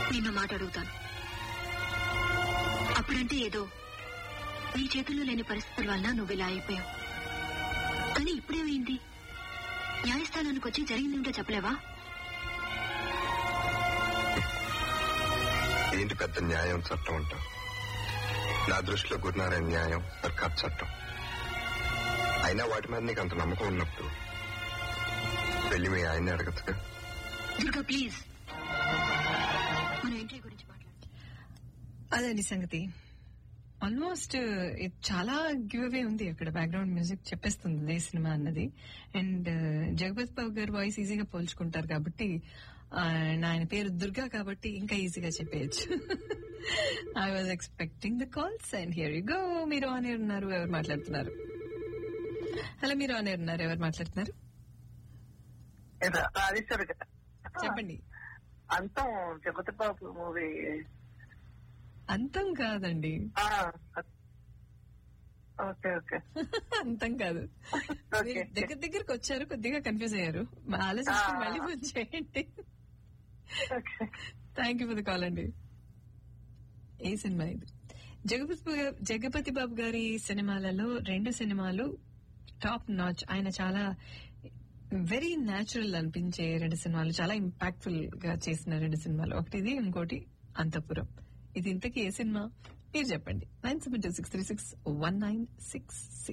నిన్ను మాట అడుగుతాను అప్పుడంటే ఏదో నీ చేతుల్లో లేని పరిస్థితుల వల్ల నువ్వు ఇలా అయిపోయావు కానీ ఇప్పుడేమైంది న్యాయస్థానానికి వచ్చి జరిగిందేమిటో చెప్పలేవా ఏంటి పెద్ద న్యాయం చట్టం అంటావు నా దృష్టిలో గురునారాయణ న్యాయం సర్కార్ చట్టం అయినా వాటి మీద నీకు అంత నమ్మకం ఉన్నప్పుడు వెళ్ళి మీ ఆయన్ని అడగచ్చుగా దుర్గా ప్లీజ్ మన ఎంట్రీ గురించి మాట్లాడు అదండి సంగతి ఆల్మోస్ట్ చాలా గివ్ అవే ఉంది అక్కడ బ్యాక్గ్రౌండ్ మ్యూజిక్ చెప్పేస్తుంది ఈ సినిమా అన్నది అండ్ జగపతి బాబు గారు వాయిస్ ఈజీగా పోల్చుకుంటారు కాబట్టి and ఆయన పేరు దుర్గా కాబట్టి ఇంకా ఈజీగా చెప్పేయచ్చు I was expecting the calls and here you go మీరు ఆన్ ఎయిర్ ఉన్నారు ఎవరు మాట్లాడుతున్నారు హలో మీరు ఆన్ ఎయిర్ ఉన్నారు ఎవరు మాట్లాడుతున్నారు రాజేశ్వరి గారు. చెప్పండి అంతం జగతి బాబు మూవీ అంతం కాదండి ఓకే ఓకే అంతం కాదు ఓకే మీరు దగ్గర దగ్గరకు వచ్చారు కొద్దిగా కన్ఫ్యూజ్ అయ్యారు మా ఆలోచించుకుని ఆ. మళ్ళీ ఫోన్ చేయండి okay thank you for the call అండి ఏ సినిమా ఇది జగపతి బా- జగపతి బాబు గారి సినిమాలలో రెండు సినిమాలు టాప్ నాచ్ ఆయన చాలా వెరీ న్యాచురల్ అనిపించే రెండు సినిమాలు చాలా ఇంపాక్ట్ఫుల్ గా చేసిన రెండు సినిమాలు ఒకటి ఇది ఇంకోటి అంతపురం ఇది ఇంతకీ ఏ సినిమా మీరు చెప్పండి nine seven two six three six one nine six